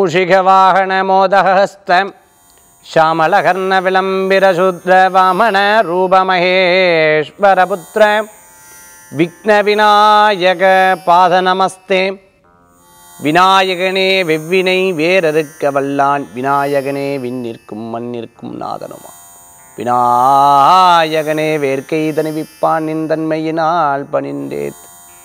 मूषिकवाहनमोदहस्तं श्यामलकर्णविलम्बिरशूद्रवामन रूपमहेश्वरपुत्र विघ्नविनायकपादनमस्ते விநாயகனே வெவ்வினை வேறறுக்க வல்லான் விநாயகனே விண்ணிற்கும் மண்ணிற்கும் நாதனுமா விநாயகனே வேர்க்கை தணிவிப்பான் நின் தன்மையினால் பணிந்தேத்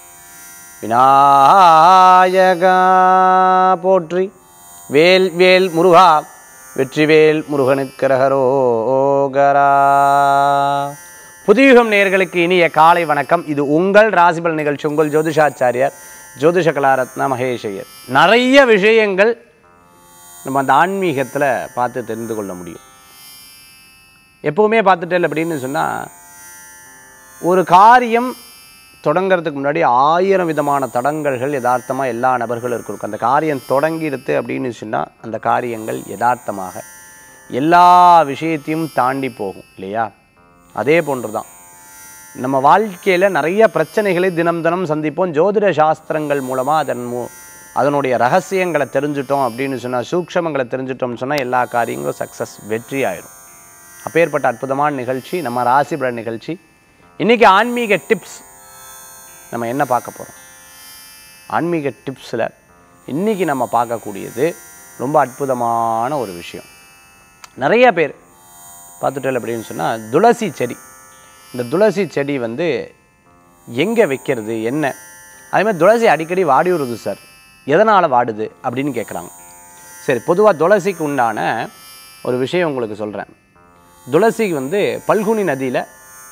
விநாயகா போற்றி வேல் வேல் முருகா வெற்றிவேல் முருகனுக்கரகரோகரா புதியுகம் நேயர்களுக்கு இனிய காலை வணக்கம் இது உங்கள் ராசிபல் நிகழ்ச்சி உங்கள் ஜோதிஷாச்சாரியார் ஜோதிஷ கலாரத்னா மகேஷையர் நிறைய விஷயங்கள் நம்ம அந்த ஆன்மீகத்தில் பார்த்து தெரிந்து கொள்ள முடியும் எப்போவுமே பார்த்துட்டேன் அப்படின்னு சொன்னால் ஒரு காரியம் தொடங்கிறதுக்கு முன்னாடி ஆயிரம் விதமான தடங்கல்கள் யதார்த்தமாக எல்லா நபர்களும் இருக்கும் அந்த காரியம் தொடங்கிடுது அப்படின்னு சொன்னால் அந்த காரியங்கள் யதார்த்தமாக எல்லா விஷயத்தையும் தாண்டி போகும் இல்லையா அதே போன்று தான் நம்ம வாழ்க்கையில் நிறைய பிரச்சனைகளை தினம் தினம் சந்திப்போம் ஜோதிட சாஸ்திரங்கள் மூலமாக அதன் மூ அதனுடைய ரகசியங்களை தெரிஞ்சுட்டோம் அப்படின்னு சொன்னால் சூக்ஷமங்களை தெரிஞ்சுட்டோம்னு சொன்னால் எல்லா காரியங்களும் சக்ஸஸ் வெற்றி ஆயிடும் அப்பேற்பட்ட அற்புதமான நிகழ்ச்சி நம்ம ராசிபலன் நிகழ்ச்சி இன்றைக்கி ஆன்மீக டிப்ஸ் நம்ம என்ன பார்க்க போகிறோம் ஆன்மீக டிப்ஸில் இன்றைக்கி நம்ம பார்க்கக்கூடியது ரொம்ப அற்புதமான ஒரு விஷயம் நிறைய பேர் பார்த்துட்டல் அப்படின்னு சொன்னால் துளசி செடி இந்த துளசி செடி வந்து எங்கே வைக்கிறது என்ன அதே மாதிரி துளசி அடிக்கடி வாடி வருது சார் எதனால் வாடுது அப்படின்னு கேட்குறாங்க சரி பொதுவாக துளசிக்கு உண்டான ஒரு விஷயம் உங்களுக்கு சொல்கிறேன் துளசி வந்து பல்குனி நதியில்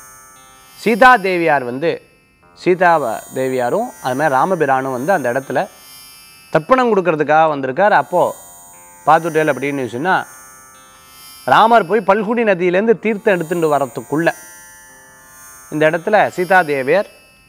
சீதா தேவியார் வந்து சீதா தேவியாரும் அது மாதிரி ராமபிரானும் வந்து அந்த இடத்துல தர்ப்பணம் கொடுக்கறதுக்காக வந்திருக்கார் அப்போது பார்த்துட்டேல் அப்படின்னு சொன்னால் ராமர் போய் பல்குனி நதியிலேருந்து தீர்த்தம் எடுத்துட்டு வரத்துக்குள்ள இந்த இடத்துல சீதா தேவியர்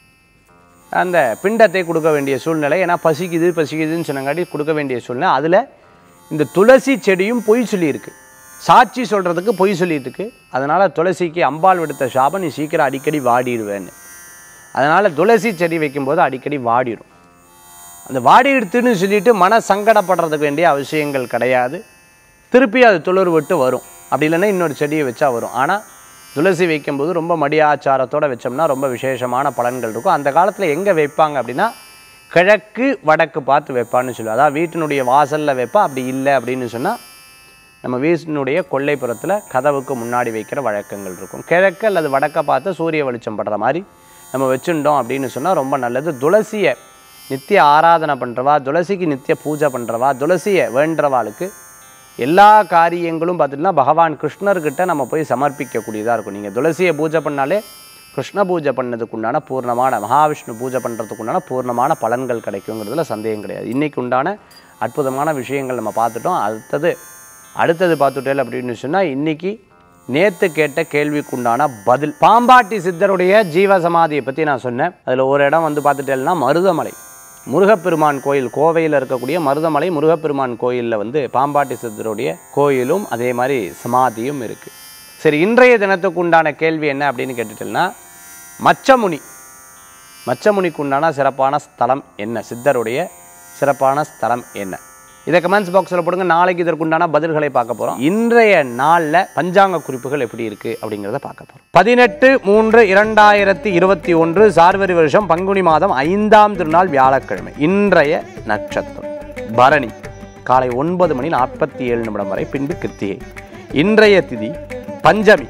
அந்த பிண்டத்தை கொடுக்க வேண்டிய சூழ்நிலை ஏன்னா பசிக்குது பசிக்குதுன்னு சொன்னங்காட்டி கொடுக்க வேண்டிய சூழ்நிலை அதில் இந்த துளசி செடியும் பொய் சொல்லியிருக்கு சாட்சி சொல்கிறதுக்கு பொய் சொல்லியிருக்கு அதனால் துளசிக்கு அம்பாள் விடுத்த சாபம் நீ சீக்கிரம் அடிக்கடி வாடிடுவேன்னு அதனால் துளசி செடி வைக்கும்போது அடிக்கடி வாடிடும் அந்த வாடி எடுத்துன்னு சொல்லிட்டு மன சங்கடப்படுறதுக்கு வேண்டிய அவசியங்கள் கிடையாது திருப்பி அது துளிர் விட்டு வரும் அப்படி இல்லைன்னா இன்னொரு செடியை வச்சா வரும் ஆனால் துளசி வைக்கும்போது ரொம்ப மடியாச்சாரத்தோடு வச்சோம்னா ரொம்ப விசேஷமான பலன்கள் இருக்கும் அந்த காலத்தில் எங்கே வைப்பாங்க அப்படின்னா கிழக்கு வடக்கு பார்த்து வைப்பான்னு சொல்லுவாங்க அதாவது வீட்டினுடைய வாசலில் வைப்பா அப்படி இல்லை அப்படின்னு சொன்னால் நம்ம வீட்டினுடைய கொல்லைப்புறத்தில் கதவுக்கு முன்னாடி வைக்கிற வழக்கங்கள் இருக்கும் கிழக்கு அல்லது வடக்கை பார்த்து சூரிய வெளிச்சம் படுற மாதிரி நம்ம வச்சுட்டோம் அப்படின்னு சொன்னால் ரொம்ப நல்லது துளசியை நித்திய ஆராதனை பண்ணுறவா துளசிக்கு நித்திய பூஜை பண்ணுறவா துளசியை வேண்டுறவாளுக்கு எல்லா காரியங்களும் பார்த்துட்டுனா பகவான் கிருஷ்ணர்கிட்ட நம்ம போய் சமர்ப்பிக்கக்கூடியதாக இருக்கும் நீங்கள் துளசியை பூஜை பண்ணாலே கிருஷ்ண பூஜை பண்ணதுக்கு உண்டான பூர்ணமான மகாவிஷ்ணு பூஜை பண்ணுறதுக்கு உண்டான பூர்ணமான பலன்கள் கிடைக்குங்கிறதுல சந்தேகம் கிடையாது இன்றைக்கு உண்டான அற்புதமான விஷயங்கள் நம்ம பார்த்துட்டோம் அடுத்தது அடுத்தது பார்த்துட்டேல் அப்படின்னு சொன்னால் இன்றைக்கி நேற்று கேட்ட கேள்விக்குண்டான பதில் பாம்பாட்டி சித்தருடைய ஜீவ சமாதியை பற்றி நான் சொன்னேன் அதில் ஒரு இடம் வந்து பார்த்துட்டேன்னா மருதமலை முருகப்பெருமான் கோயில் கோவையில் இருக்கக்கூடிய மருதமலை முருகப்பெருமான் கோயிலில் வந்து பாம்பாட்டி சித்தருடைய கோயிலும் அதே மாதிரி சமாதியும் இருக்குது சரி இன்றைய தினத்துக்கு உண்டான கேள்வி என்ன அப்படின்னு கேட்டுட்டேன்னா மச்சமுனி மச்சமுனிக்கு உண்டான சிறப்பான ஸ்தலம் என்ன சித்தருடைய சிறப்பான ஸ்தலம் என்ன இதை கமெண்ட்ஸ் பாக்ஸில் போடுங்க நாளைக்கு இதற்குண்டான பதில்களை பார்க்க போகிறோம் இன்றைய நாளில் பஞ்சாங்க குறிப்புகள் எப்படி இருக்குது அப்படிங்கிறத பார்க்க போகிறோம் பதினெட்டு மூன்று இரண்டாயிரத்தி இருபத்தி ஒன்று சார்வரி வருஷம் பங்குனி மாதம் ஐந்தாம் திருநாள் வியாழக்கிழமை இன்றைய நட்சத்திரம் பரணி காலை ஒன்பது மணி நாற்பத்தி ஏழு நிமிடம் வரை பின்பு கிருத்திகை இன்றைய திதி பஞ்சமி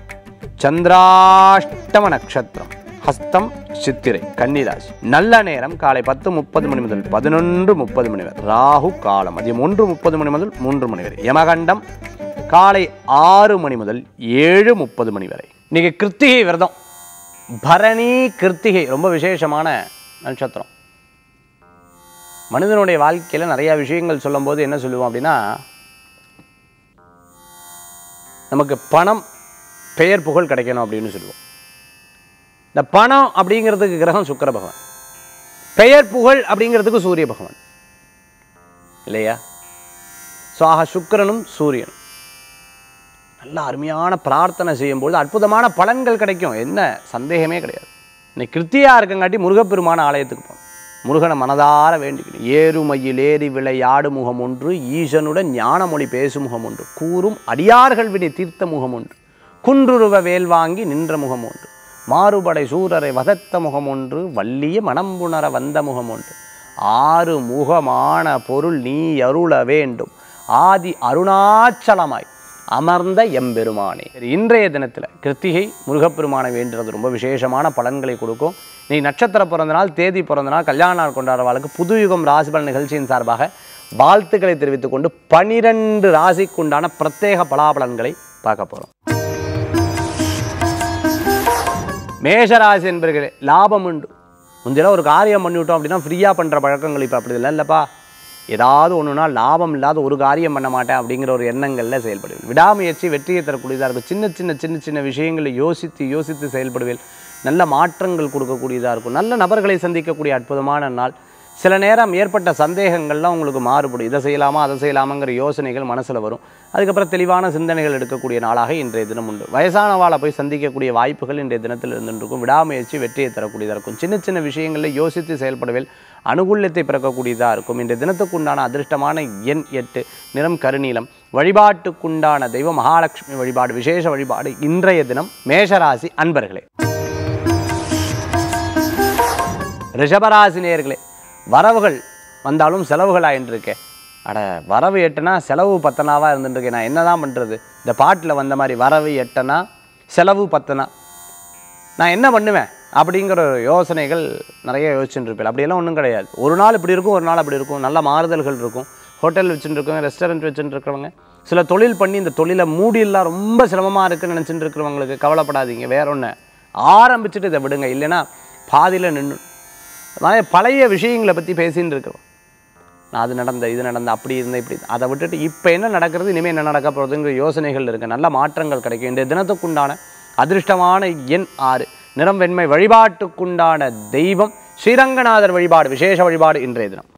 சந்திராஷ்டம நட்சத்திரம் ஹஸ்தம் சித்திரை கன்னிராசி நல்ல நேரம் காலை பத்து முப்பது மணி முதல் பதினொன்று முப்பது மணி வரை ராகு காலம் மதியம் ஒன்று முப்பது மணி முதல் மூன்று மணி வரை யமகண்டம் காலை ஆறு மணி முதல் ஏழு முப்பது மணி வரை இன்னைக்கு கிருத்திகை விரதம் பரணி கிருத்திகை ரொம்ப விசேஷமான நட்சத்திரம் மனிதனுடைய வாழ்க்கையில் நிறையா விஷயங்கள் சொல்லும்போது என்ன சொல்லுவோம் அப்படின்னா நமக்கு பணம் பெயர் புகழ் கிடைக்கணும் அப்படின்னு சொல்லுவோம் இந்த பணம் அப்படிங்கிறதுக்கு கிரகம் சுக்கிர பகவான் பெயர் புகழ் அப்படிங்கிறதுக்கு சூரிய பகவான் இல்லையா ஸோ ஆக சுக்கிரனும் சூரியனும் நல்ல அருமையான பிரார்த்தனை செய்யும்போது அற்புதமான பலன்கள் கிடைக்கும் என்ன சந்தேகமே கிடையாது இன்னைக்கு கிருத்தியாக இருக்கங்காட்டி முருகப்பெருமான ஆலயத்துக்கு போகணும் முருகனை மனதார வேண்டிக்கணும் ஏறுமையில் ஏறி விளையாடு முகம் ஒன்று ஈசனுடன் ஞானமொழி பேசும் முகம் ஒன்று கூறும் அடியார்கள் வினை தீர்த்த முகம் ஒன்று குன்றுருவ வேல் வாங்கி நின்ற முகம் ஒன்று மாறுபடை சூரரை வதத்த முகம் ஒன்று வள்ளிய மனம்புணர வந்த முகம் ஒன்று ஆறு முகமான பொருள் நீ அருள வேண்டும் ஆதி அருணாச்சலமாய் அமர்ந்த எம்பெருமானே இன்றைய தினத்தில் கிருத்திகை முருகப்பெருமானை வேண்டுறது ரொம்ப விசேஷமான பலன்களை கொடுக்கும் நீ நட்சத்திர பிறந்த நாள் தேதி பிறந்த நாள் கல்யாண நாள் கொண்டாடுறவாளுக்கு புதுயுகம் ராசிபலன் நிகழ்ச்சியின் சார்பாக வாழ்த்துக்களை தெரிவித்துக் கொண்டு பனிரெண்டு ராசிக்குண்டான பிரத்யேக பலாபலன்களை பார்க்க போகிறோம் மேஷராசி என்பர்களே லாபம் உண்டு முந்தையெல்லாம் ஒரு காரியம் பண்ணிவிட்டோம் அப்படின்னா ஃப்ரீயாக பண்ணுற பழக்கங்கள் இப்போ அப்படி இல்லை இல்லைப்பா ஏதாவது ஒன்றுனா லாபம் இல்லாத ஒரு காரியம் பண்ண மாட்டேன் அப்படிங்கிற ஒரு எண்ணங்களில் செயல்படுவேன் விடாமுயற்சி வெற்றியை தரக்கூடியதாக இருக்கும் சின்ன சின்ன சின்ன சின்ன விஷயங்களை யோசித்து யோசித்து செயல்படுவேன் நல்ல மாற்றங்கள் கொடுக்கக்கூடியதாக இருக்கும் நல்ல நபர்களை சந்திக்கக்கூடிய அற்புதமான நாள் சில நேரம் ஏற்பட்ட சந்தேகங்கள்லாம் உங்களுக்கு மாறுபடும் இதை செய்யலாமா அதை செய்யலாமாங்கிற யோசனைகள் மனசில் வரும் அதுக்கப்புறம் தெளிவான சிந்தனைகள் எடுக்கக்கூடிய நாளாக இன்றைய தினம் உண்டு வயசானவாளை போய் சந்திக்கக்கூடிய வாய்ப்புகள் இன்றைய தினத்தில் இருந்துருக்கும் விடாமுயற்சி வெற்றியை தரக்கூடியதாக இருக்கும் சின்ன சின்ன விஷயங்களில் யோசித்து செயல்படவேல் அனுகூல்யத்தை பிறக்கக்கூடியதாக இருக்கும் இன்றைய தினத்துக்குண்டான அதிர்ஷ்டமான எண் எட்டு நிறம் கருநீலம் வழிபாட்டுக்குண்டான தெய்வம் மகாலட்சுமி வழிபாடு விசேஷ வழிபாடு இன்றைய தினம் மேஷராசி அன்பர்களே ரிஷபராசி நேயர்களே வரவுகள் வந்தாலும் செலவுகள் ஆயின்றிருக்கே அட வரவு எட்டனா செலவு பத்தனாவாக இருந்துட்டுருக்கேன் நான் என்ன தான் பண்ணுறது இந்த பாட்டில் வந்த மாதிரி வரவு எட்டனா செலவு பத்தனா நான் என்ன பண்ணுவேன் அப்படிங்கிற ஒரு யோசனைகள் நிறைய யோசிச்சுட்டு இருப்பேன் அப்படியெல்லாம் ஒன்றும் கிடையாது ஒரு நாள் இப்படி இருக்கும் ஒரு நாள் அப்படி இருக்கும் நல்ல மாறுதல்கள் இருக்கும் ஹோட்டல் வச்சுட்டு இருக்கவங்க ரெஸ்டாரண்ட் வச்சுட்டு இருக்கிறவங்க சில தொழில் பண்ணி இந்த தொழிலை மூடியெல்லாம் ரொம்ப சிரமமாக இருக்குன்னு நினச்சிட்டு இருக்கிறவங்களுக்கு கவலைப்படாதீங்க வேற ஒன்று ஆரம்பிச்சுட்டு இதை விடுங்க இல்லைன்னா பாதியில் நின்று மாதிரி பழைய விஷயங்களை பற்றி பேசின்னு இருக்கிறோம் நான் அது நடந்த இது நடந்த அப்படி இருந்தேன் இப்படி அதை விட்டுட்டு இப்போ என்ன நடக்கிறது இனிமேல் என்ன நடக்க போகிறதுங்கிற யோசனைகள் இருக்குது நல்ல மாற்றங்கள் கிடைக்கும் இந்த தினத்துக்குண்டான அதிர்ஷ்டமான எண் ஆறு நிறம் வெண்மை வழிபாட்டுக்குண்டான தெய்வம் ஸ்ரீரங்கநாதர் வழிபாடு விசேஷ வழிபாடு இன்றைய தினம்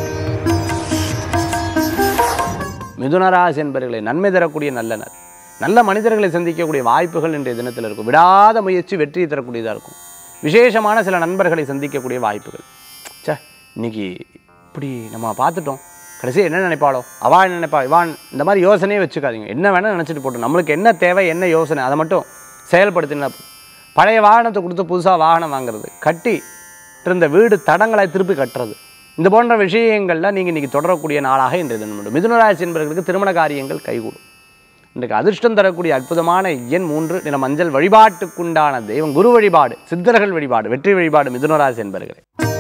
மிதுனராசி என்பர்களை நன்மை தரக்கூடிய நல்ல நாள் நல்ல மனிதர்களை சந்திக்கக்கூடிய வாய்ப்புகள் இன்றைய தினத்தில் இருக்கும் விடாத முயற்சி வெற்றி தரக்கூடியதாக இருக்கும் விசேஷமான சில நண்பர்களை சந்திக்கக்கூடிய வாய்ப்புகள் ச்சே இன்னைக்கு இப்படி நம்ம பார்த்துட்டோம் கடைசி என்ன நினைப்பாளோ அவா என்ன நினைப்பா இவான் இந்த மாதிரி யோசனையே வச்சுக்காதீங்க என்ன வேணால் நினச்சிட்டு போட்டோம் நம்மளுக்கு என்ன தேவை என்ன யோசனை அதை மட்டும் செயல்படுத்தினா போதும். பழைய வாகனத்தை கொடுத்து புதுசாக வாகனம் வாங்குறது கட்டி இருந்த வீடு தடங்களை திருப்பி கட்டுறது இந்த போன்ற விஷயங்கள்ல நீங்கள் இன்றைக்கி தொடரக்கூடிய நாளாக இன்றைய தினம் உண்டு மிதுனராசி என்பவர்களுக்கு திருமண காரியங்கள் கைகூடும் இன்றைக்கு அதிர்ஷ்டம் தரக்கூடிய அற்புதமான எண் மூன்று நில மஞ்சள் வழிபாட்டுக்குண்டான தெய்வம் குரு வழிபாடு சித்தர்கள் வழிபாடு வெற்றி வழிபாடு மிதுனராசி என்பர்களே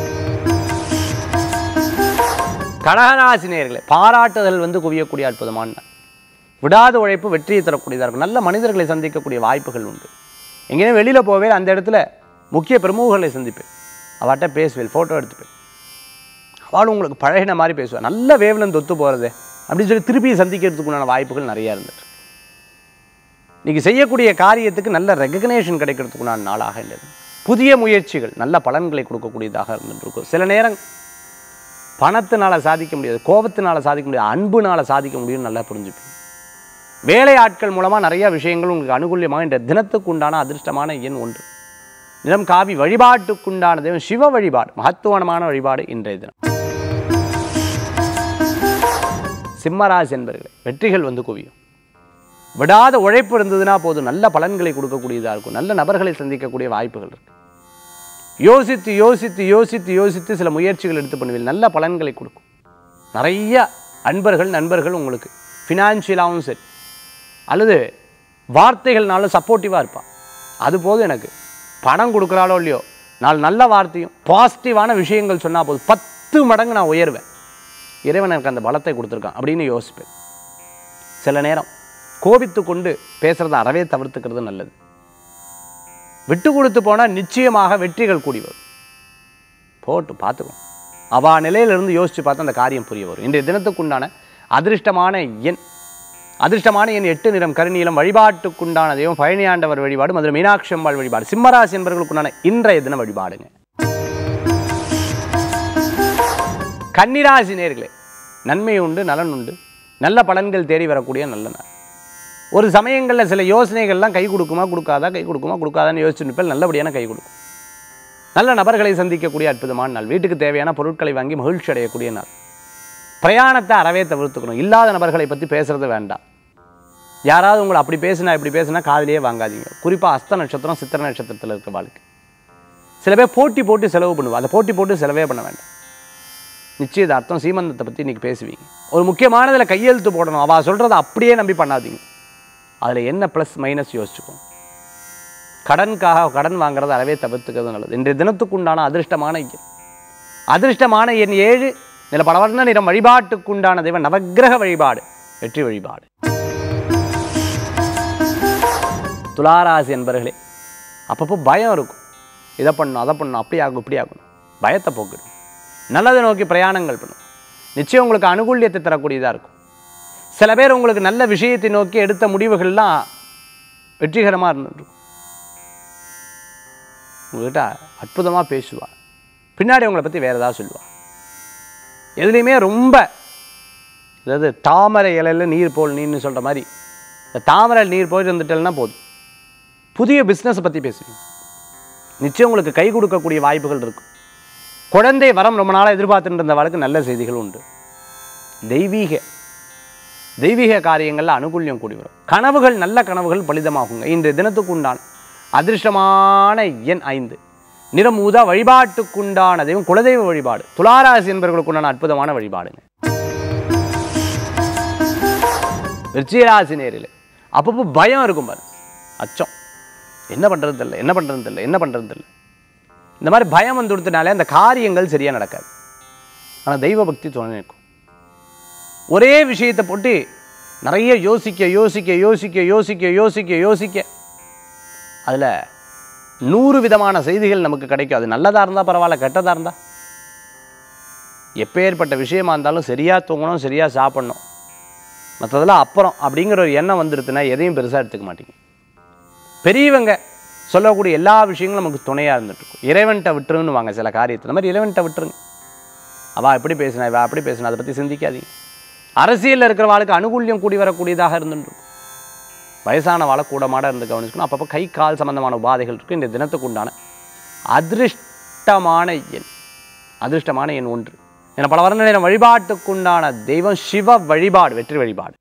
கடகராசி நேயர்களே பாராட்டுதல் வந்து குவியக்கூடிய அற்புதமான நாள். விடாத உழைப்பு வெற்றியை தரக்கூடியதாக இருக்கும் நல்ல மனிதர்களை சந்திக்கக்கூடிய வாய்ப்புகள் உண்டு எங்கேயும் வெளியில் போவே அந்த இடத்துல முக்கிய பிரமுகர்களை சந்திப்பேன் அவட்ட பேசுவேன் ஃபோட்டோ எடுத்துப்பேன் அவளும் உங்களுக்கு பழகின மாதிரி பேசுவாள் நல்ல வேவலன் தொத்து போகிறது அப்படின்னு சொல்லி திருப்பி சந்திக்கிறதுக்குண்டான வாய்ப்புகள் நிறையா இருந்துட்டு இன்றைக்கி செய்யக்கூடிய காரியத்துக்கு நல்ல ரெகக்னேஷன் கிடைக்கிறதுக்குண்டான நாளாக இருந்தது புதிய முயற்சிகள் நல்ல பலன்களை கொடுக்கக்கூடியதாக இருந்துட்டு இருக்கும் சில நேரம் பணத்தினால சாதிக்க முடியாது கோபத்தினால சாதிக்க முடியாது அன்புனால சாதிக்க முடியும்னு நல்லா புரிஞ்சுப்பீங்க வேலை ஆட்கள் மூலமாக நிறைய விஷயங்கள் உங்களுக்கு அனுகூல்யமாக இந்த தினத்துக்கு உண்டான அதிர்ஷ்டமான எண் ஒன்று நிறம் காவி வழிபாட்டுக்குண்டான தெய்வம் சிவ வழிபாடு மகத்துவமான வழிபாடு இன்றைய தினம் சிம்மராசி என்பர்களே வெற்றிகள் வந்து குவியும் விடாத உழைப்பு இருந்ததுன்னா போதும் நல்ல பலன்களை கொடுக்கக்கூடியதாக இருக்கும் நல்ல நபர்களை சந்திக்கக்கூடிய வாய்ப்புகள் இருக்கு யோசித்து யோசித்து யோசித்து யோசித்து சில முயற்சிகள் எடுத்து பண்ணுவீங்க நல்ல பலன்களை கொடுக்கும் நிறைய அன்பர்கள் நண்பர்கள் உங்களுக்கு ஃபினான்ஷியலாகவும் சரி அல்லது வார்த்தைகள்னாலும் சப்போர்ட்டிவாக இருப்பான் அது போதும் எனக்கு பணம் கொடுக்குறாளோ இல்லையோ நாலு நல்ல வார்த்தையும் பாசிட்டிவான விஷயங்கள் சொன்னால் போதும் பத்து மடங்கு நான் உயர்வேன் இறைவன் எனக்கு அந்த பலத்தை கொடுத்துருக்கான் அப்படின்னு யோசிப்பேன் சில நேரம் கோபித்து கொண்டு பேசுகிறத அறவே தவிர்த்துக்கிறது நல்லது விட்டு கொடுத்து போனால் நிச்சயமாக வெற்றிகள் கூடி வரும் போட்டு பார்த்துக்கோ அவா நிலையிலிருந்து யோசித்து பார்த்து அந்த காரியம் புரிய வரும் இன்றைய தினத்துக்குண்டான அதிர்ஷ்டமான எண் அதிர்ஷ்டமான எண் எட்டு நிறம் கருநீலம் வழிபாட்டுக்குண்டான தெய்வம் பழனியாண்டவர் வழிபாடு மதுரை மீனாட்சி அம்பாள் வழிபாடு சிம்மராசி என்பவர்களுக்குண்டான இன்றைய தின வழிபாடுங்க கன்னிராசி நேர்களே நன்மை உண்டு நலன் உண்டு நல்ல பலன்கள் தேடி வரக்கூடிய நல்ல நாள் ஒரு சமயங்களில் சில யோசனைகள்லாம் கை கொடுக்குமா கொடுக்காதா கை கொடுக்குமா கொடுக்காதான்னு யோசிச்சு நிற்பேன் நல்லபடியான கை கொடுக்கும் நல்ல நபர்களை சந்திக்கக்கூடிய அற்புதமான நாள் வீட்டுக்கு தேவையான பொருட்களை வாங்கி மகிழ்ச்சி அடையக்கூடிய நாள் பிரயாணத்தை அறவே தவிர்த்துக்கணும் இல்லாத நபர்களை பற்றி பேசுறது வேண்டாம் யாராவது உங்களை அப்படி பேசுனா இப்படி பேசுனா காதிலேயே வாங்காதீங்க குறிப்பாக அஸ்த நட்சத்திரம் சித்திர நட்சத்திரத்தில் இருக்க வாழ்க்கை சில பேர் போட்டி போட்டு செலவு பண்ணுவா அந்த போட்டி போட்டு செலவே பண்ண வேண்டாம் நிச்சயதார்த்தம் சீமந்தத்தை பற்றி இன்றைக்கி பேசுவீங்க ஒரு முக்கியமானதில் கையெழுத்து போடணும் அவள் சொல்கிறத அப்படியே நம்பி பண்ணாதீங்க அதில் என்ன ப்ளஸ் மைனஸ் யோசிச்சுக்கோங்க கடனுக்காக கடன் வாங்குறத அறவே தவிர்த்துக்கிறது நல்லது இன்றைய தினத்துக்குண்டான அதிர்ஷ்டமான எண் அதிர்ஷ்டமான எண் ஏழு நில பலவர்ண நிறம் வழிபாட்டுக்குண்டான தெய்வம் நவக்கிரக வழிபாடு வெற்றி வழிபாடு துளாராசி என்பர்களே அப்பப்போ பயம் இருக்கும் இதை பண்ணணும் அதை பண்ணணும் அப்படி ஆகும் இப்படி ஆகணும் பயத்தை போக்கிடும் நல்லதை நோக்கி பிரயாணங்கள் பண்ணும் நிச்சயம் உங்களுக்கு அனுகூல்யத்தை தரக்கூடியதாக இருக்கும் சில பேர் உங்களுக்கு நல்ல விஷயத்தை நோக்கி எடுத்த முடிவுகள்லாம் வெற்றிகரமாக இருந்துருக்கும் உங்கள்கிட்ட அற்புதமாக பேசுவா பின்னாடி உங்களை பற்றி வேறு ஏதாவது சொல்லுவா எதுலேயுமே ரொம்ப அதாவது தாமரை இலையில் நீர் போல் நீர்னு சொல்கிற மாதிரி இந்த தாமரை நீர் போய் இருந்துட்டேன்னா போதும் புதிய பிஸ்னஸை பற்றி பேசுவீங்க நிச்சயம் உங்களுக்கு கை கொடுக்கக்கூடிய வாய்ப்புகள் இருக்கும் குழந்தை வரம் ரொம்ப நாளாக எதிர்பார்த்துட்டு இருந்தவளுக்கு நல்ல செய்திகள் உண்டு தெய்வீக தெய்வீக காரியங்களில் அனுகூல்யம் கூடி வரும் கனவுகள் நல்ல கனவுகள் பலிதமாகுங்க இன்றைய தினத்துக்கு உண்டான அதிர்ஷ்டமான எண் ஐந்து நிறம் ஊதா வழிபாட்டுக்குண்டான தெய்வம் குலதெய்வ வழிபாடு துளாராசி என்பவர்களுக்கு உண்டான அற்புதமான வழிபாடுங்க விருச்சிகராசி நேரில் அப்பப்போ பயம் இருக்கும் பாரு அச்சம் என்ன பண்ணுறது தெரியல என்ன பண்ணுறது தெரியல என்ன பண்ணுறது தெரியல இந்த மாதிரி பயம் வந்து கொடுத்தனாலே அந்த காரியங்கள் சரியாக நடக்காது ஆனால் தெய்வ பக்தி துணை இருக்கும் ஒரே விஷயத்தை போட்டு நிறைய யோசிக்க யோசிக்க யோசிக்க யோசிக்க யோசிக்க யோசிக்க அதில் நூறு விதமான செய்திகள் நமக்கு கிடைக்கும் அது நல்லதாக இருந்தால் பரவாயில்ல கெட்டதாக இருந்தால் எப்பேற்பட்ட விஷயமா இருந்தாலும் சரியாக தூங்கணும் சரியாக சாப்பிடணும் மற்றதெல்லாம் அப்புறம் அப்படிங்கிற ஒரு எண்ணம் வந்துடுதுன்னா எதையும் பெருசாக எடுத்துக்க மாட்டீங்க பெரியவங்க சொல்லக்கூடிய எல்லா விஷயங்களும் நமக்கு துணையாக இருந்துட்டுருக்கும் இறைவன்கிட்ட விட்டுருன்னு வாங்க சில காரியத்தை இந்த மாதிரி இறைவன்கிட்ட விட்டுருங்க அவள் எப்படி பேசினா இவள் அப்படி பேசினா அதை பற்றி சிந்திக்காதீங்க அரசியலில் இருக்கிறவாளுக்கு அனுகூல்யம் கூடி வரக்கூடியதாக இருந்துருக்கும் வயசான வாழை கூடமாட இருந்து கவனிச்சுக்கணும் அப்பப்போ கை கால் சம்பந்தமான உபாதைகள் இருக்குது இந்த தினத்துக்கு உண்டான அதிர்ஷ்டமான எண் அதிர்ஷ்டமான எண் ஒன்று என பல வர்ண நேரம் வழிபாட்டுக்குண்டான தெய்வம் சிவ வழிபாடு வெற்றி வழிபாடு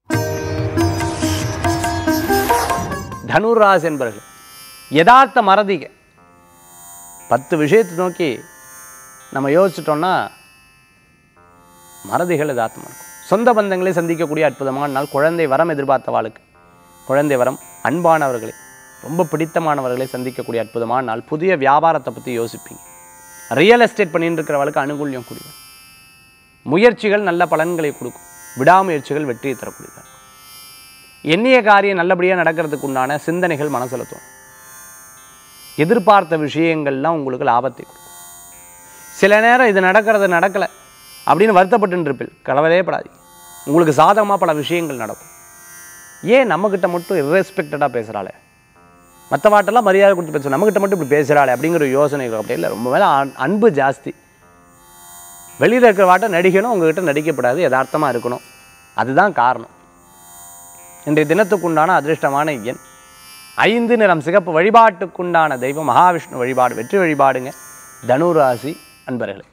தனுராசி என்பர்கள் யதார்த்த மறதிக பத்து விஷயத்தை நோக்கி நம்ம யோசிச்சிட்டோம்னா மறதிகள் யதார்த்தமாக இருக்கும் சொந்த பந்தங்களை சந்திக்கக்கூடிய அற்புதமான நாள் குழந்தை வரம் எதிர்பார்த்தவாளுக்கு குழந்தை வரம் அன்பானவர்களை ரொம்ப பிடித்தமானவர்களை சந்திக்கக்கூடிய அற்புதமான நாள் புதிய வியாபாரத்தை பற்றி யோசிப்பீங்க ரியல் எஸ்டேட் பண்ணிட்டு இருக்கிறவளுக்கு அனுகூல்யம் கூடியவர் முயற்சிகள் நல்ல பலன்களை கொடுக்கும் விடாமுயற்சிகள் வெற்றியை தரக்கூடியதாக இருக்கும். எண்ணிய காரியம் நல்லபடியாக நடக்கிறதுக்கு உண்டான சிந்தனைகள் மனசில் தோணும் எதிர்பார்த்த விஷயங்கள்லாம் உங்களுக்கு லாபத்தை கொடுக்கும் சில நேரம் இது நடக்கிறது நடக்கலை அப்படின்னு வருத்தப்பட்டு இருப்பில் கலவரே படாதீங்க உங்களுக்கு சாதகமாக பல விஷயங்கள் நடக்கும் ஏன் நம்மக்கிட்ட மட்டும் irrespected-ஆ பேசுகிறாளே மற்ற வாட்டெல்லாம் மரியாதை கொடுத்து பேசுகிறோம் நம்மக்கிட்ட மட்டும் இப்படி பேசுகிறாளே அப்படிங்கிற யோசனை அப்படி இல்லை ரொம்ப மேலே அன்பு ஜாஸ்தி வெளியில் இருக்கிற வாட்டை நடிக்கணும் உங்ககிட்ட நடிக்கப்படாது யதார்த்தமாக இருக்கணும் அதுதான் காரணம் இன்றைய தினத்துக்குண்டான அதிர்ஷ்டமான எண் ஐந்து நிறம் சிகப்பு வழிபாட்டுக்குண்டான தெய்வம் மகாவிஷ்ணு வழிபாடு வெற்றி வழிபாடுங்க தனுராசி அன்பர்களே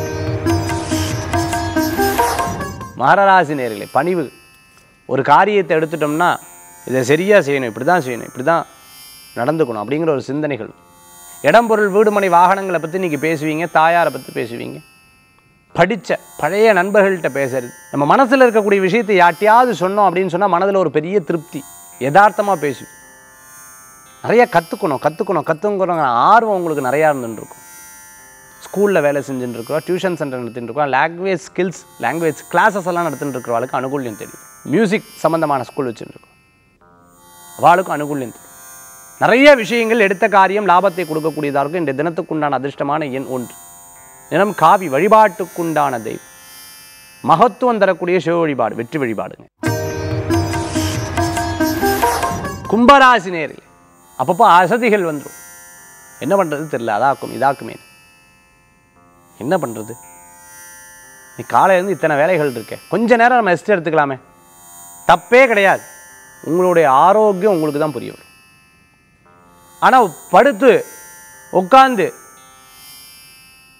மகராசி நேர்களே பணிவு ஒரு காரியத்தை எடுத்துட்டோம்னா இதை சரியாக செய்யணும் இப்படி தான் செய்யணும் இப்படி தான் நடந்துக்கணும் அப்படிங்கிற ஒரு சிந்தனைகள் இடம் பொருள் வீடுமனை வாகனங்களை பற்றி இன்றைக்கி பேசுவீங்க தாயாரை பற்றி பேசுவீங்க படித்த பழைய நண்பர்கள்ட்ட பேசுறது நம்ம மனசில் இருக்கக்கூடிய விஷயத்தை யார்ட்டையாவது சொன்னோம் அப்படின்னு சொன்னால் மனதில் ஒரு பெரிய திருப்தி யதார்த்தமாக பேசும் நிறைய கற்றுக்கணும் கற்றுக்கணும் கற்றுக்கணுங்கிற ஆர்வம் உங்களுக்கு நிறையா இருந்துருக்கும் ஸ்கூலில் வேலை செஞ்சுட்டு இருக்கிறோம் டியூஷன் சென்டர் நடத்திட்டு இருக்கோம் லாங்குவேஜ் ஸ்கில்ஸ் லாங்குவேஜ் கிளாஸஸ் எல்லாம் நடத்திட்டு இருக்கிறவளுக்கு அனுகூல்யம் தெரியும் மியூசிக் சம்மந்தமான ஸ்கூல் வச்சுட்டு இருக்கோம் அவளுக்கும் அனுகூல்யம் தெரியும் நிறைய விஷயங்கள் எடுத்த காரியம் லாபத்தை கொடுக்கக்கூடியதாக இருக்கும் இந்த தினத்துக்குண்டான அதிர்ஷ்டமான எண் ஒன்று தினம் காவி வழிபாட்டுக்குண்டான தெய்வம் மகத்துவம் தரக்கூடிய சிவ வழிபாடு வெற்றி வழிபாடுங்க கும்பராசி நேரில் அப்பப்போ அசதிகள் வந்துடும் என்ன பண்ணுறது தெரியல அதாக்கும் இதாக்குமே என்ன பண்ணுறது நீ காலையிலேருந்து இத்தனை வேலைகள் இருக்கே கொஞ்ச நேரம் நம்ம ரெஸ்ட் எடுத்துக்கலாமே தப்பே கிடையாது உங்களுடைய ஆரோக்கியம் உங்களுக்கு தான் புரிய வரும் ஆனால் படுத்து உட்காந்து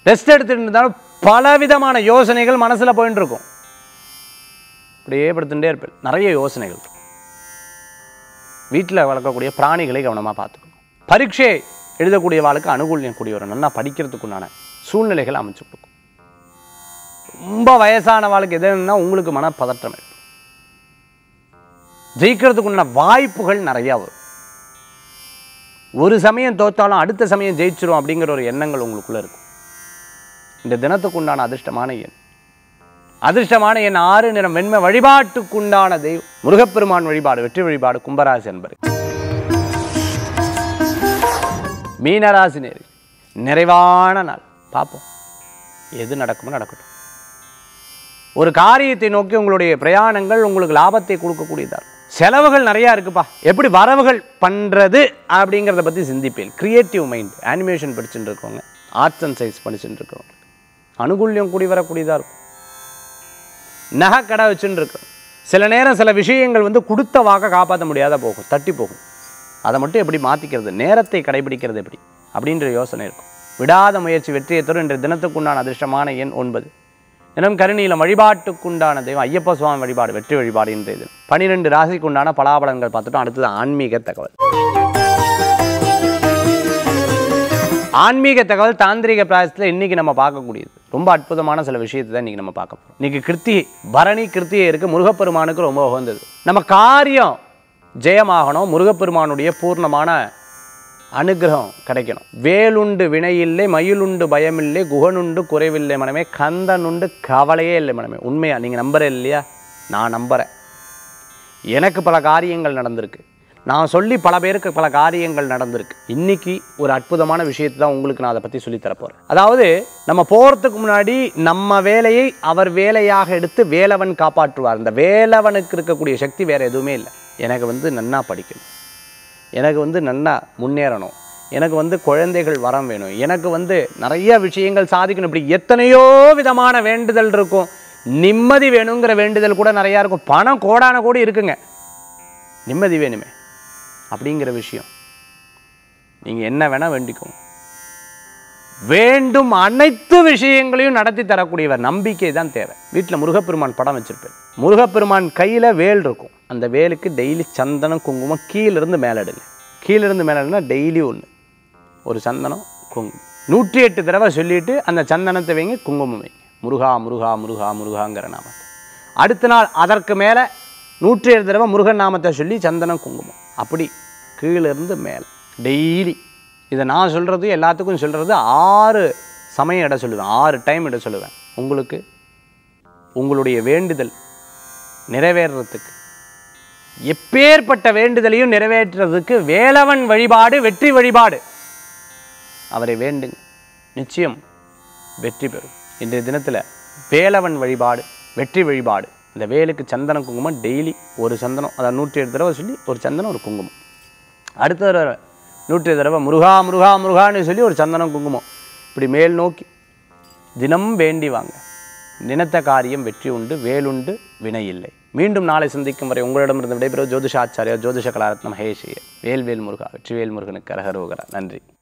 ரெஸ்ட் எடுத்துட்டு இருந்தாலும் பலவிதமான யோசனைகள் மனசில் போயின்னு இருக்கும் இப்படியே படுத்துட்டே இருப்பேன் நிறைய யோசனைகள் இருக்கும் வீட்டில் வளர்க்கக்கூடிய பிராணிகளை கவனமாக பார்த்துக்கணும் பரீட்சை எழுதக்கூடிய வாழ்க்கை அனுகூலியம் கூடிய ஒரு நல்லா படிக்கிறதுக்குண்டான சூழ்நிலைகள் அமைச்சு கொடுக்கும் ரொம்ப வயசான வாழ்க்கை எதுன்னா உங்களுக்கு மனப்பதற்றம் இருக்கும் ஜெயிக்கிறதுக்குண்டான வாய்ப்புகள் நிறையா வரும் ஒரு சமயம் தோத்தாலும் அடுத்த சமயம் ஜெயிச்சிரும் அப்படிங்கிற ஒரு எண்ணங்கள் உங்களுக்குள்ள இருக்கும் இந்த தினத்துக்குண்டான அதிர்ஷ்டமான எண் அதிர்ஷ்டமான எண் ஆறு நிறம் வெண்மை வழிபாட்டுக்குண்டான தெய்வம் முருகப்பெருமான் வழிபாடு வெற்றி வழிபாடு கும்பராசி என்பது மீனராசி நேரி நிறைவான நாள் பார்ப்போம் எது நடக்குமோ நடக்கட்டும் ஒரு காரியத்தை நோக்கி உங்களுடைய பிரயாணங்கள் உங்களுக்கு லாபத்தை கொடுக்கக்கூடியதா இருக்கும் செலவுகள் நிறையா இருக்குப்பா எப்படி வரவுகள் பண்ணுறது அப்படிங்கிறத பற்றி சிந்திப்பேன் கிரியேட்டிவ் மைண்ட் அனிமேஷன் படிச்சுட்டு இருக்கவங்க ஆர்ட்ஸ் அண்ட் சயின்ஸ் படிச்சுட்டு இருக்கவங்க அனுகூல்யம் கூடி வரக்கூடியதாக இருக்கும் நகை கடை வச்சுட்டு இருக்கோம் சில நேரம் சில விஷயங்கள் வந்து கொடுத்த வாக்க காப்பாற்ற முடியாத போகும் தட்டி போகும் அதை மட்டும் எப்படி மாற்றிக்கிறது நேரத்தை கடைபிடிக்கிறது எப்படி அப்படின்ற யோசனை இருக்கும் விடாத முயற்சி வெற்றியை தரும் இன்றைய தினத்துக்குண்டான அதிர்ஷ்டமான எண் ஒன்பது தினம் கருணியில வழிபாட்டுக்குண்டான தெய்வம் ஐயப்ப சுவாமி வழிபாடு வெற்றி வழிபாடு இன்றைய தினம் பனிரெண்டு ராசிக்குண்டான பலாபலன்கள் பார்த்துட்டோம் அடுத்தது ஆன்மீக தகவல் ஆன்மீக தகவல் தாந்திரிக பிராயசத்தில் இன்னைக்கு நம்ம பார்க்கக்கூடியது ரொம்ப அற்புதமான சில விஷயத்தை தான் இன்னைக்கு நம்ம பார்க்க போகிறோம் இன்னைக்கு கிருத்திகை பரணி கிருத்திகை இருக்கு முருகப்பெருமானுக்கு ரொம்ப உகந்தது நம்ம காரியம் ஜெயமாகணும் முருகப்பெருமானுடைய பூர்ணமான அனுகிரகம் கிடைக்கணும் வேலுண்டு வினையில்லை மயிலுண்டு பயமில்லை குகனுண்டு குறைவில்லை மனமே கந்தனுண்டு கவலையே இல்லை மனமே உண்மையா நீங்கள் நம்புற இல்லையா நான் நம்புகிறேன் எனக்கு பல காரியங்கள் நடந்திருக்கு நான் சொல்லி பல பேருக்கு பல காரியங்கள் நடந்திருக்கு இன்னைக்கு ஒரு அற்புதமான விஷயத்தை தான் உங்களுக்கு நான் அதை பற்றி சொல்லித் தரப் போறேன் அதாவது நம்ம போகிறதுக்கு முன்னாடி நம்ம வேலையை அவர் வேலையாக எடுத்து வேலவன் காப்பாற்றுவார் இந்த வேலவனுக்கு இருக்கக்கூடிய சக்தி வேற எதுவுமே இல்லை எனக்கு வந்து நன்னா படிக்கணும் எனக்கு வந்து நன்னா முன்னேறணும் எனக்கு வந்து குழந்தைகள் வரம் வேணும் எனக்கு வந்து நிறைய விஷயங்கள் சாதிக்கணும் இப்படி எத்தனையோ விதமான வேண்டுதல் இருக்கும் நிம்மதி வேணுங்கிற வேண்டுதல் கூட நிறையா இருக்கும் பணம் கோடான கோடி இருக்குங்க நிம்மதி வேணுமே அப்படிங்கிற விஷயம் நீங்கள் என்ன வேணால் வேண்டிக்கோங்க வேண்டும் அனைத்து விஷயங்களையும் நடத்தி தரக்கூடியவர் நம்பிக்கை தான் தேவை வீட்டில் முருகப்பெருமான் படம் வச்சிருப்பேன் முருகப்பெருமான் கையில் வேல் இருக்கும் அந்த வேலுக்கு டெய்லி சந்தனம் குங்குமம் கீழிருந்து மேலே எடுங்க கீழிருந்து மேலே எடுனா டெய்லி ஒன்று ஒரு சந்தனம் குங்குமம் நூற்றி எட்டு தடவை சொல்லிட்டு அந்த சந்தனத்தை வைங்க குங்குமம் வைங்க முருகா முருகா முருகா முருகாங்கிற நாமத்தை அடுத்த நாள் அதற்கு மேலே நூற்றி ஏழு தடவை முருகன் நாமத்தை சொல்லி சந்தனம் குங்குமம் அப்படி கீழிருந்து மேலே டெய்லி இதை நான் சொல்கிறது எல்லாத்துக்கும் சொல்கிறது ஆறு சமயம் இட சொல்லுவேன் ஆறு டைம் இட சொல்லுவேன் உங்களுக்கு உங்களுடைய வேண்டுதல் நிறைவேறுறதுக்கு எப்பேற்பட்ட வேண்டுதலையும் நிறைவேற்றுறதுக்கு வேலவன் வழிபாடு வெற்றி வழிபாடு அவரை வேண்டுங்க நிச்சயம் வெற்றி பெறும் இன்றைய தினத்தில் வேலவன் வழிபாடு வெற்றி வழிபாடு இந்த வேலுக்கு சந்தன குங்குமம் டெய்லி ஒரு சந்தனம் அதாவது நூற்றி ஏழு தடவை சொல்லி ஒரு சந்தனம் ஒரு குங்குமம் அடுத்த தடவை நூற்றி ஏழு தடவை முருகா முருகா முருகான்னு சொல்லி ஒரு சந்தனம் குங்குமம் இப்படி மேல் நோக்கி தினம் வேண்டி வாங்க நினைத்த காரியம் வெற்றி உண்டு வேலுண்டு வினை இல்லை மீண்டும் நாளை சந்திக்கும் வரை உங்களிடமிருந்து விடைபெறுவது ஜோதிஷாச்சாரியா ஜோதிஷ கலாரத்னம் மகேஷிய வேல்வேல் முருகா வெற்றிவேல் முருகனுக்கு அரகரோகரா நன்றி